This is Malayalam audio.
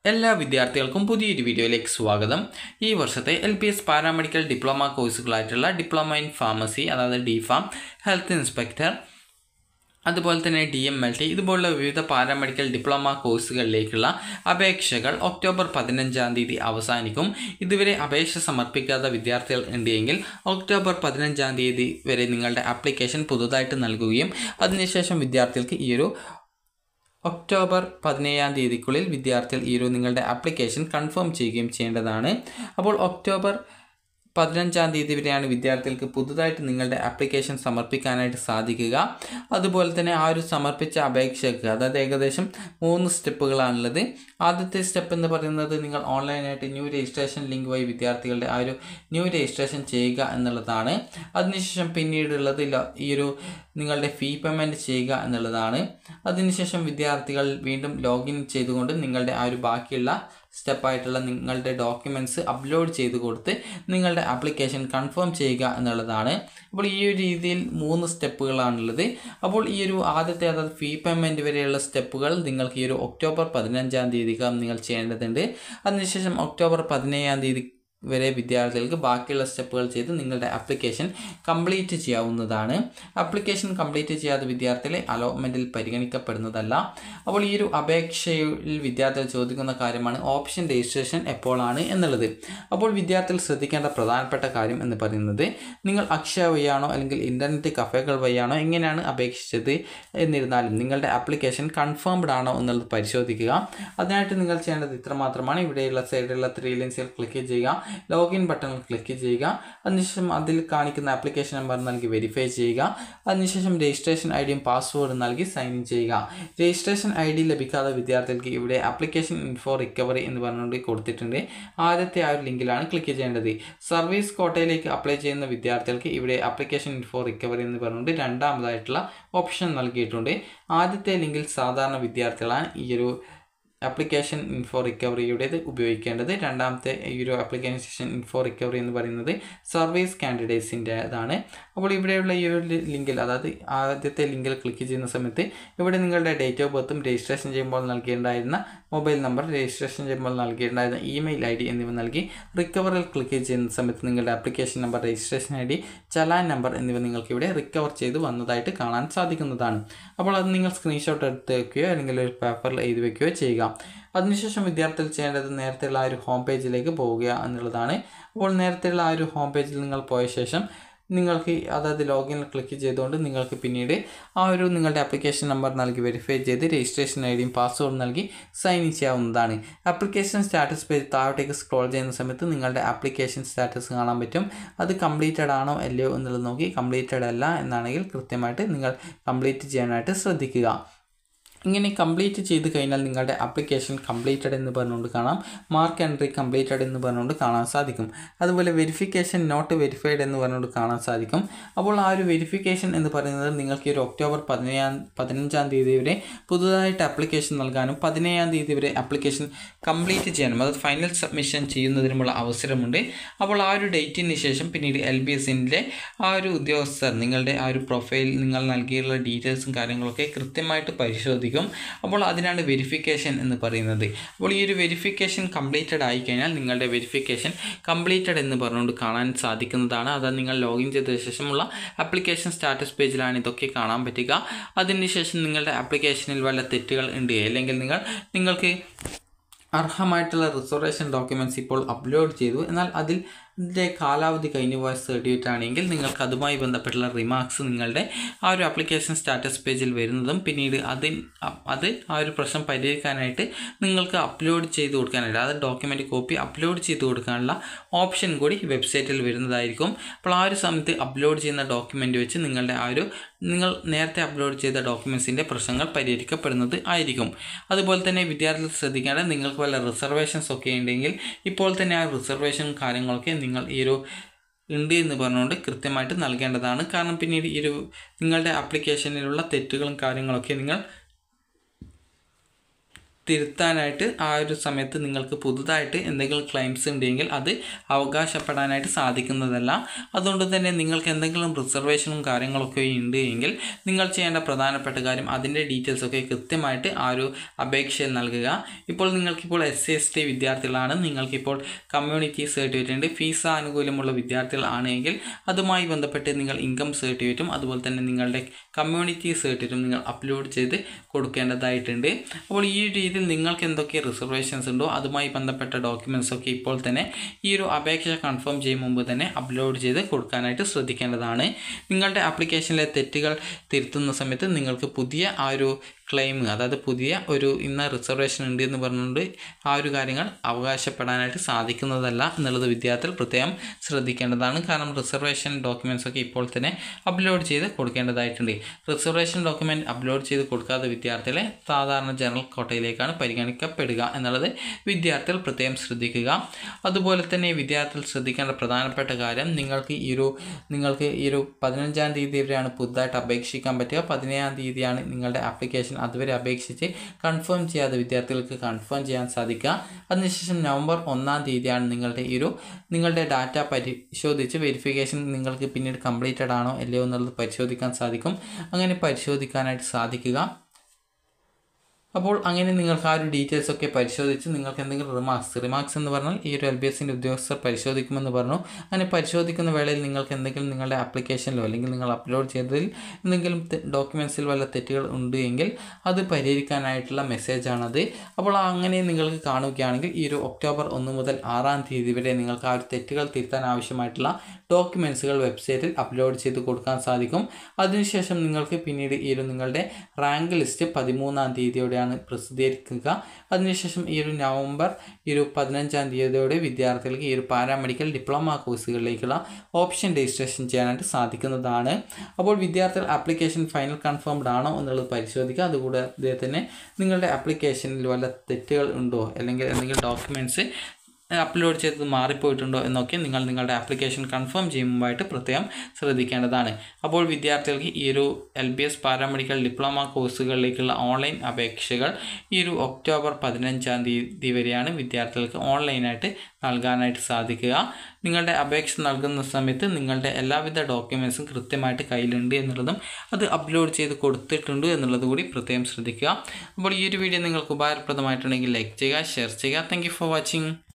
എല്ലാ വിദ്യാർത്ഥികൾക്കും പുതിയൊരു വീഡിയോയിലേക്ക് സ്വാഗതം ഈ വർഷത്തെ L P S paramedical diploma കോഴ്സുകളായിട്ടുള്ള ഡിപ്ലോമ ഇൻ ഫാർമസി അതായത് ഡി ഫാം ഹെൽത്ത് ഇൻസ്പെക്ടർ അതുപോലെ തന്നെ ഡി എം എൽ ടി ഇതുപോലുള്ള വിവിധ പാരാമെഡിക്കൽ ഡിപ്ലോമ കോഴ്സുകളിലേക്കുള്ള അപേക്ഷകൾ ഒക്ടോബർ പതിനഞ്ചാം തീയതി അവസാനിക്കും ഇതുവരെ അപേക്ഷ സമർപ്പിക്കാത്ത വിദ്യാർത്ഥികൾ ഉണ്ടെങ്കിൽ ഒക്ടോബർ പതിനഞ്ചാം തീയതി വരെ നിങ്ങളുടെ ആപ്ലിക്കേഷൻ പുതുതായിട്ട് നൽകുകയും അതിനുശേഷം വിദ്യാർത്ഥികൾക്ക് ഈ ഒരു ഒക്ടോബർ പതിനേഴാം തീയതിക്കുള്ളിൽ വിദ്യാർത്ഥികൾ ഈ ഒരു നിങ്ങളുടെ ആപ്ലിക്കേഷൻ കൺഫേം ചെയ്യുകയും ചെയ്യേണ്ടതാണ് അപ്പോൾ ഒക്ടോബർ പതിനഞ്ചാം തീയതി വരെയാണ് വിദ്യാർത്ഥികൾക്ക് പുതുതായിട്ട് നിങ്ങളുടെ ആപ്ലിക്കേഷൻ സമർപ്പിക്കാനായിട്ട് സാധിക്കുക അതുപോലെ തന്നെ ആ ഒരു സമർപ്പിച്ച അപേക്ഷയ്ക്ക് അതായത് ഏകദേശം മൂന്ന് സ്റ്റെപ്പുകളാണുള്ളത് ആദ്യത്തെ സ്റ്റെപ്പ് എന്ന് പറയുന്നത് നിങ്ങൾ ഓൺലൈനായിട്ട് ന്യൂ രജിസ്ട്രേഷൻ ലിങ്ക് വഴി വിദ്യാർത്ഥികളുടെ ആ ഒരു ന്യൂ രജിസ്ട്രേഷൻ ചെയ്യുക എന്നുള്ളതാണ് അതിനുശേഷം പിന്നീടുള്ളത് ല- ഈ ഒരു നിങ്ങളുടെ ഫീ പേയ്മെൻറ്റ് ചെയ്യുക എന്നുള്ളതാണ് അതിനുശേഷം വിദ്യാർത്ഥികൾ വീണ്ടും ലോഗിൻ ചെയ്തുകൊണ്ട് നിങ്ങളുടെ ആ ഒരു ബാക്കിയുള്ള സ്റ്റെപ്പായിട്ടുള്ള നിങ്ങളുടെ ഡോക്യുമെൻറ്റ്സ് അപ്ലോഡ് ചെയ്ത് കൊടുത്ത് നിങ്ങളുടെ ആപ്ലിക്കേഷൻ കൺഫേം ചെയ്യുക എന്നുള്ളതാണ് അപ്പോൾ ഈ ഒരു രീതിയിൽ മൂന്ന് സ്റ്റെപ്പുകളാണുള്ളത് അപ്പോൾ ഈ ഒരു ആദ്യത്തെ അതായത് ഫീ പേയ്മെൻറ്റ് വരെയുള്ള സ്റ്റെപ്പുകൾ നിങ്ങൾക്ക് ഈ ഒരു ഒക്ടോബർ പതിനഞ്ചാം തീയതിക്കകം നിങ്ങൾ ചെയ്യേണ്ടതുണ്ട് അതിനുശേഷം ഒക്ടോബർ പതിനേഴാം തീയതി വരെ വിദ്യാർത്ഥികൾക്ക് ബാക്കിയുള്ള സ്റ്റെപ്പുകൾ ചെയ്ത് നിങ്ങളുടെ ആപ്ലിക്കേഷൻ കംപ്ലീറ്റ് ചെയ്യാവുന്നതാണ് ആപ്ലിക്കേഷൻ കംപ്ലീറ്റ് ചെയ്യാത്ത വിദ്യാർത്ഥികളെ അലോട്ട്മെൻറ്റിൽ പരിഗണിക്കപ്പെടുന്നതല്ല അപ്പോൾ ഈ ഒരു അപേക്ഷയിൽ വിദ്യാർത്ഥികൾ ചോദിക്കുന്ന കാര്യമാണ് ഓപ്ഷൻ രജിസ്ട്രേഷൻ എപ്പോഴാണ് എന്നുള്ളത് അപ്പോൾ വിദ്യാർത്ഥികൾ ശ്രദ്ധിക്കേണ്ട പ്രധാനപ്പെട്ട കാര്യം എന്ന് പറയുന്നത് നിങ്ങൾ അക്ഷയ വഴിയാണോ അല്ലെങ്കിൽ ഇൻ്റർനെറ്റ് കഫേകൾ വഴിയാണോ എങ്ങനെയാണ് അപേക്ഷിച്ചത് എന്നിരുന്നാലും നിങ്ങളുടെ ആപ്ലിക്കേഷൻ കൺഫേംഡ് ആണോ എന്നുള്ളത് പരിശോധിക്കുക അതിനായിട്ട് നിങ്ങൾ ചെയ്യേണ്ടത് ഇത്ര മാത്രമാണ് ഇവിടെയുള്ള സൈഡിലുള്ള ത്രീ ലൈൻസിൽ ക്ലിക്ക് ചെയ്യുക ലോഗിൻ ബട്ടണിൽ ക്ലിക്ക് ചെയ്യുക അതിനുശേഷം അതിൽ കാണിക്കുന്ന ആപ്ലിക്കേഷൻ നമ്പർ നൽകി വെരിഫൈ ചെയ്യുക അതിനുശേഷം രജിസ്ട്രേഷൻ ഐ ഡിയും പാസ്വേഡ് നൽകി സൈൻ ഇൻ ചെയ്യുക രജിസ്ട്രേഷൻ ഐ ഡി ലഭിക്കാത്ത വിദ്യാർത്ഥികൾക്ക് ഇവിടെ ആപ്ലിക്കേഷൻ ഇൻഫോ റിക്കവറി എന്ന് പറഞ്ഞുകൊണ്ട് കൊടുത്തിട്ടുണ്ട് ആദ്യത്തെ ആ ഒരു ലിങ്കിലാണ് ക്ലിക്ക് ചെയ്യേണ്ടത് സർവീസ് കോട്ടയിലേക്ക് അപ്ലൈ ചെയ്യുന്ന വിദ്യാർത്ഥികൾക്ക് ഇവിടെ ആപ്ലിക്കേഷൻ ഇൻഫോ റിക്കവറി എന്ന് പറഞ്ഞുകൊണ്ട് രണ്ടാമതായിട്ടുള്ള ഓപ്ഷൻ നൽകിയിട്ടുണ്ട് ആദ്യത്തെ ലിങ്കിൽ സാധാരണ വിദ്യാർത്ഥികളാണ് ഈ ഒരു ആപ്ലിക്കേഷൻ ഇൻഫോ റിക്കവറിയുടേത് ഉപയോഗിക്കേണ്ടത് രണ്ടാമത്തെ ഈ ഒരു ആപ്ലിക്കേഷൻ ഇൻഫോ റിക്കവറി എന്ന് പറയുന്നത് സർവീസ് കാൻഡിഡേറ്റ്സിൻ്റെതാണ് അപ്പോൾ ഇവിടെയുള്ള ഈ ഒരു ലി- ലിങ്കിൽ അതായത് ആദ്യത്തെ ലിങ്കിൽ ക്ലിക്ക് ചെയ്യുന്ന സമയത്ത് ഇവിടെ നിങ്ങളുടെ ഡേറ്റ് ഓഫ് ബർത്തും രജിസ്ട്രേഷൻ ചെയ്യുമ്പോൾ നൽകേണ്ടായിരുന്ന മൊബൈൽ നമ്പർ രജിസ്ട്രേഷൻ ചെയ്യുമ്പോൾ നൽകേണ്ടായിരുന്ന ഇമെയിൽ ഐ ഡി എന്നിവ നൽകി റിക്കവറിൽ ക്ലിക്ക് ചെയ്യുന്ന സമയത്ത് നിങ്ങളുടെ application number registration I D challan number എന്നിവ നിങ്ങൾക്ക് ഇവിടെ റിക്കവർ ചെയ്ത് വന്നതായിട്ട് കാണാൻ സാധിക്കുന്നതാണ് അപ്പോൾ അത് നിങ്ങൾ സ്ക്രീൻഷോട്ട് എടുത്ത് വെക്കുകയോ അല്ലെങ്കിൽ ഒരു പേപ്പറിൽ എഴുതി വെക്കുകയോ ചെയ്യുക അതിനുശേഷം വിദ്യാർത്ഥികൾ ചെയ്യേണ്ടത് നേരത്തെയുള്ള ആ ഒരു ഹോം പേജിലേക്ക് പോവുക എന്നുള്ളതാണ് അപ്പോൾ നേരത്തെയുള്ള ആ ഒരു ഹോം പേജിൽ നിങ്ങൾ പോയ ശേഷം നിങ്ങൾക്ക് അതായത് ലോഗിനിൽ ക്ലിക്ക് ചെയ്തുകൊണ്ട് നിങ്ങൾക്ക് പിന്നീട് ആ ഒരു നിങ്ങളുടെ ആപ്ലിക്കേഷൻ നമ്പർ നൽകി വെരിഫൈ ചെയ്ത് രജിസ്ട്രേഷൻ ഐ ഡിയും പാസ്വേഡ് നൽകി സൈൻ ഇൻ ചെയ്യാവുന്നതാണ് ആപ്ലിക്കേഷൻ സ്റ്റാറ്റസ് പേജ് താഴോട്ടേക്ക് സ്ക്രോൾ ചെയ്യുന്ന സമയത്ത് നിങ്ങളുടെ ആപ്ലിക്കേഷൻ സ്റ്റാറ്റസ് കാണാൻ പറ്റും അത് കംപ്ലീറ്റഡ് ആണോ അല്ലയോ എന്നുള്ളത് നോക്കി കംപ്ലീറ്റഡ് അല്ല എന്നാണെങ്കിൽ കൃത്യമായിട്ട് നിങ്ങൾ കംപ്ലീറ്റ് ചെയ്യാനായിട്ട് ശ്രദ്ധിക്കുക ഇങ്ങനെ കംപ്ലീറ്റ് ചെയ്ത് കഴിഞ്ഞാൽ നിങ്ങളുടെ ആപ്ലിക്കേഷൻ കംപ്ലീറ്റഡ് എന്ന് പറഞ്ഞുകൊണ്ട് കാണാം മാർക്ക് എൻട്രി കംപ്ലീറ്റഡ് എന്ന് പറഞ്ഞുകൊണ്ട് കാണാൻ സാധിക്കും അതുപോലെ വെരിഫിക്കേഷൻ നോട്ട് വെരിഫൈഡ് എന്ന് പറഞ്ഞുകൊണ്ട് കാണാൻ സാധിക്കും അപ്പോൾ ആ ഒരു വെരിഫിക്കേഷൻ എന്ന് പറയുന്നത് നിങ്ങൾക്ക് ഈ ഒരു ഒക്ടോബർ പതിനേഴാം പതിനഞ്ചാം തീയതി വരെ പുതുതായിട്ട് ആപ്ലിക്കേഷൻ നൽകാനും പതിനേഴാം തീയതി വരെ ആപ്ലിക്കേഷൻ കംപ്ലീറ്റ് ചെയ്യാനും അതായത് ഫൈനൽ സബ്മിഷൻ ചെയ്യുന്നതിനുമുള്ള അവസരമുണ്ട് അപ്പോൾ ആ ഒരു ഡേറ്റിന് ശേഷം പിന്നീട് എൽ ബി എസിൻ്റെ ആ ഒരു ഉദ്യോഗസ്ഥർ നിങ്ങളുടെ ആ ഒരു പ്രൊഫൈൽ നിങ്ങൾ നൽകിയുള്ള ഡീറ്റെയിൽസും കാര്യങ്ങളൊക്കെ കൃത്യമായിട്ട് പരിശോധിക്കും അപ്പോൾ അതിനാണ് വെരിഫിക്കേഷൻ എന്ന് പറയുന്നത് അപ്പോൾ ഈ ഒരു വെരിഫിക്കേഷൻ കംപ്ലീറ്റഡ് ആയി കഴിഞ്ഞാൽ നിങ്ങളുടെ വെരിഫിക്കേഷൻ കംപ്ലീറ്റഡ് എന്ന് പറഞ്ഞുകൊണ്ട് കാണാൻ സാധിക്കുന്നതാണ് അത് നിങ്ങൾ ലോഗിൻ ചെയ്ത ശേഷമുള്ള ആപ്ലിക്കേഷൻ സ്റ്റാറ്റസ് പേജിലാണ് ഇതൊക്കെ കാണാൻ പറ്റുക അതിനുശേഷം നിങ്ങളുടെ ആപ്ലിക്കേഷനിൽ വല്ല തെറ്റുകൾ ഉണ്ട് അല്ലെങ്കിൽ നിങ്ങൾ നിങ്ങൾക്ക് അർഹമായിട്ടുള്ള റിസർവേഷൻ ഡോക്യുമെൻറ്റ്സ് ഇപ്പോൾ അപ്ലോഡ് ചെയ്തു എന്നാൽ അതിൽ ഇതിൻ്റെ കാലാവധി കഴിഞ്ഞു പോയ സർട്ടിഫിക്കറ്റ് ആണെങ്കിൽ നിങ്ങൾക്ക് അതുമായി ബന്ധപ്പെട്ടുള്ള റിമാർക്സ് നിങ്ങളുടെ ആ ഒരു ആപ്ലിക്കേഷൻ സ്റ്റാറ്റസ് പേജിൽ വരുന്നതും പിന്നീട് അതിൽ അത് ആ ഒരു പ്രശ്നം പരിഹരിക്കാനായിട്ട് നിങ്ങൾക്ക് അപ്ലോഡ് ചെയ്ത് കൊടുക്കാനായിട്ട് അതായത് ഡോക്യുമെൻ്റ് കോപ്പി അപ്ലോഡ് ചെയ്ത് കൊടുക്കാനുള്ള ഓപ്ഷൻ കൂടി വെബ്സൈറ്റിൽ വരുന്നതായിരിക്കും അപ്പോൾ ആ ഒരു സമയത്ത് അപ്ലോഡ് ചെയ്യുന്ന ഡോക്യുമെൻ്റ് വെച്ച് നിങ്ങളുടെ ആ ഒരു നിങ്ങൾ നേരത്തെ അപ്ലോഡ് ചെയ്ത ഡോക്യുമെൻസിൻ്റെ പ്രശ്നങ്ങൾ പരിഹരിക്കപ്പെടുന്നത് ആയിരിക്കും അതുപോലെ തന്നെ വിദ്യാർത്ഥികൾ ശ്രദ്ധിക്കേണ്ടത് നിങ്ങൾക്ക് വല്ല റിസർവേഷൻസ് ഒക്കെ ഉണ്ടെങ്കിൽ ഇപ്പോൾ തന്നെ ആ റിസർവേഷൻ കാര്യങ്ങളൊക്കെ നിങ്ങൾ ഈ ഒരു ഉണ്ട് എന്ന് പറഞ്ഞുകൊണ്ട് കൃത്യമായിട്ട് നൽകേണ്ടതാണ് കാരണം പിന്നീട് ഈ ഒരു നിങ്ങളുടെ ആപ്ലിക്കേഷനിലുള്ള തെറ്റുകളും കാര്യങ്ങളൊക്കെ നിങ്ങൾ തിരുത്താനായിട്ട് ആ ഒരു സമയത്ത് നിങ്ങൾക്ക് പുതുതായിട്ട് എന്തെങ്കിലും ക്ലെയിംസ് ഉണ്ടെങ്കിൽ അത് അവകാശപ്പെടാനായിട്ട് സാധിക്കുന്നതല്ല അതുകൊണ്ട് തന്നെ നിങ്ങൾക്ക് എന്തെങ്കിലും റിസർവേഷനും കാര്യങ്ങളൊക്കെ ഉണ്ട് എങ്കിൽ നിങ്ങൾ ചെയ്യേണ്ട പ്രധാനപ്പെട്ട കാര്യം അതിൻ്റെ ഡീറ്റെയിൽസ് ഒക്കെ കൃത്യമായിട്ട് ആ ഒരു അപേക്ഷയിൽ നൽകുക ഇപ്പോൾ നിങ്ങൾക്കിപ്പോൾ എസ് സി എസ് ടി വിദ്യാർത്ഥികളാണ് നിങ്ങൾക്കിപ്പോൾ കമ്മ്യൂണിറ്റി സർട്ടിഫിക്കറ്റ് ഉണ്ട് ഫീസ ആനുകൂല്യമുള്ള വിദ്യാർത്ഥികളാണ് എങ്കിൽ അതുമായി ബന്ധപ്പെട്ട് നിങ്ങൾ ഇൻകം സർട്ടിഫിക്കറ്റും അതുപോലെ തന്നെ നിങ്ങളുടെ കമ്മ്യൂണിറ്റി സർട്ടിഫിക്കറ്റും നിങ്ങൾ അപ്ലോഡ് ചെയ്ത് കൊടുക്കേണ്ടതായിട്ടുണ്ട് അപ്പോൾ ഈ രീതിയിൽ നിങ്ങൾക്ക് എന്തൊക്കെ റിസർവേഷൻസ് ഉണ്ടോ അതുമായി ബന്ധപ്പെട്ട ഡോക്യുമെൻറ്റ്സ് ഒക്കെ ഇപ്പോൾ തന്നെ ഈ ഒരു അപേക്ഷ കൺഫേം ചെയ്യും മുമ്പ് തന്നെ അപ്ലോഡ് ചെയ്ത് കൊടുക്കാനായിട്ട് ശ്രദ്ധിക്കേണ്ടതാണ് നിങ്ങളുടെ ആപ്ലിക്കേഷനിലെ തെറ്റുകൾ തിരുത്തുന്ന സമയത്ത് നിങ്ങൾക്ക് പുതിയ ആ ഒരു ക്ലെയിം അതായത് പുതിയ ഒരു ഇന്ന റിസർവേഷൻ ഉണ്ട് എന്ന് പറഞ്ഞുകൊണ്ട് ആ ഒരു കാര്യങ്ങൾ അവകാശപ്പെടാനായിട്ട് സാധിക്കുന്നതല്ല എന്നുള്ളത് വിദ്യാർത്ഥികൾ പ്രത്യേകം ശ്രദ്ധിക്കേണ്ടതാണ് കാരണം റിസർവേഷൻ ഡോക്യുമെൻറ്റ്സ് ഒക്കെ ഇപ്പോൾ തന്നെ അപ്ലോഡ് ചെയ്ത് കൊടുക്കേണ്ടതായിട്ടുണ്ട് റിസർവേഷൻ ഡോക്യുമെൻറ്റ് അപ്ലോഡ് ചെയ്ത് കൊടുക്കാത്ത വിദ്യാർത്ഥികളെ സാധാരണ ജനറൽ കോട്ടയിലേക്കാണ് പരിഗണിക്കപ്പെടുക എന്നുള്ളത് വിദ്യാർത്ഥികൾ പ്രത്യേകം ശ്രദ്ധിക്കുക അതുപോലെ തന്നെ വിദ്യാർത്ഥികൾ ശ്രദ്ധിക്കേണ്ട പ്രധാനപ്പെട്ട കാര്യം നിങ്ങൾക്ക് ഈ ഒരു നിങ്ങൾക്ക് ഈ ഒരു പതിനഞ്ചാം തീയതി വരെയാണ് പുതുതായിട്ട് അപേക്ഷിക്കാൻ പറ്റുക പതിനേഴാം തീയതിയാണ് നിങ്ങളുടെ ആപ്ലിക്കേഷൻ അതുവരെ അപേക്ഷിച്ച് കൺഫേം ചെയ്യാതെ വിദ്യാർത്ഥികൾക്ക് കൺഫേം ചെയ്യാൻ സാധിക്കുക അതിനുശേഷം നവംബർ ഒന്നാം തീയതിയാണ് നിങ്ങളുടെ ഈ ഒരു നിങ്ങളുടെ ഡാറ്റ പരിശോധിച്ച് വെരിഫിക്കേഷൻ നിങ്ങൾക്ക് പിന്നീട് കംപ്ലീറ്റഡ് ആണോ അല്ലയോ എന്നുള്ളത് പരിശോധിക്കാൻ സാധിക്കും അങ്ങനെ പരിശോധിക്കാനായിട്ട് സാധിക്കുക അപ്പോൾ അങ്ങനെ നിങ്ങൾക്ക് ആ ഒരു ഡീറ്റെയിൽസ് ഒക്കെ പരിശോധിച്ച് നിങ്ങൾക്ക് എന്തെങ്കിലും റിമാർക്സ് റിമാർക്സ് എന്ന് പറഞ്ഞാൽ ഈ ഒരു എൽ ബി എസിൻ്റെ ഉദ്യോഗസ്ഥർ പരിശോധിക്കുമെന്ന് പറഞ്ഞു അങ്ങനെ പരിശോധിക്കുന്ന വേളയിൽ നിങ്ങൾക്ക് എന്തെങ്കിലും നിങ്ങളുടെ ആപ്ലിക്കേഷനിലോ അല്ലെങ്കിൽ നിങ്ങൾ അപ്ലോഡ് ചെയ്തതിൽ എന്തെങ്കിലും ഡോക്യുമെൻസിൽ വല്ല തെറ്റുകൾ ഉണ്ട് എങ്കിൽ അത് പരിഹരിക്കാനായിട്ടുള്ള മെസ്സേജാണത് അപ്പോൾ അങ്ങനെ നിങ്ങൾക്ക് കാണുകയാണെങ്കിൽ ഈ ഒരു ഒക്ടോബർ ഒന്ന് മുതൽ ആറാം തീയതി വരെ നിങ്ങൾക്ക് ആ ഒരു തെറ്റുകൾ തിരുത്താൻ ആവശ്യമായിട്ടുള്ള ഡോക്യുമെൻസുകൾ വെബ്സൈറ്റിൽ അപ്ലോഡ് ചെയ്ത് കൊടുക്കാൻ സാധിക്കും അതിനുശേഷം നിങ്ങൾക്ക് പിന്നീട് ഈ ഒരു നിങ്ങളുടെ റാങ്ക് ലിസ്റ്റ് പതിമൂന്നാം തീയതിയോടെയാണ് പ്രസിദ്ധീകരിക്കുക അതിനുശേഷം ഈ ഒരു നവംബർ ഈ ഒരു പതിനഞ്ചാം തീയതിയോടെ വിദ്യാർത്ഥികൾക്ക് ഈ ഒരു പാരാമെഡിക്കൽ ഡിപ്ലോമ കോഴ്സുകളിലേക്കുള്ള ഓപ്ഷൻ രജിസ്ട്രേഷൻ ചെയ്യാനായിട്ട് സാധിക്കുന്നതാണ് അപ്പോൾ വിദ്യാർത്ഥികൾ ആപ്ലിക്കേഷൻ ഫൈനൽ കൺഫേംഡ് ആണോ എന്നുള്ളത് പരിശോധിക്കുക അതുകൂടാതെ തന്നെ നിങ്ങളുടെ ആപ്ലിക്കേഷനിൽ വല്ല തെറ്റുകൾ ഉണ്ടോ അല്ലെങ്കിൽ എന്തെങ്കിലും ഡോക്യുമെൻറ്റ്സ് അപ്ലോഡ് ചെയ്തത് മാറിപ്പോയിട്ടുണ്ടോ എന്നൊക്കെ നിങ്ങൾ നിങ്ങളുടെ ആപ്ലിക്കേഷൻ കൺഫേം ചെയ്യുമ്പോഴായിട്ട് പ്രത്യേകം ശ്രദ്ധിക്കേണ്ടതാണ് അപ്പോൾ വിദ്യാർത്ഥികൾക്ക് ഈ ഒരു L B S paramedical diploma കോഴ്സുകളിലേക്കുള്ള ഓൺലൈൻ അപേക്ഷകൾ ഈ ഒരു ഒക്ടോബർ പതിനഞ്ചാം തീയതി വരെയാണ് വിദ്യാർത്ഥികൾക്ക് ഓൺലൈനായിട്ട് നൽകാനായിട്ട് സാധിക്കുക നിങ്ങളുടെ അപേക്ഷ നൽകുന്ന സമയത്ത് നിങ്ങളുടെ എല്ലാവിധ ഡോക്യുമെൻസും കൃത്യമായിട്ട് കയ്യിലുണ്ട് എന്നുള്ളതും അത് അപ്ലോഡ് ചെയ്ത് കൊടുത്തിട്ടുണ്ട് എന്നുള്ളത് കൂടി പ്രത്യേകം ശ്രദ്ധിക്കുക അപ്പോൾ ഈ ഒരു വീഡിയോ നിങ്ങൾക്ക് ഉപകാരപ്രദമായിട്ടുണ്ടെങ്കിൽ ലൈക്ക് ചെയ്യുക ഷെയർ ചെയ്യുക താങ്ക് ഫോർ വാച്ചിങ്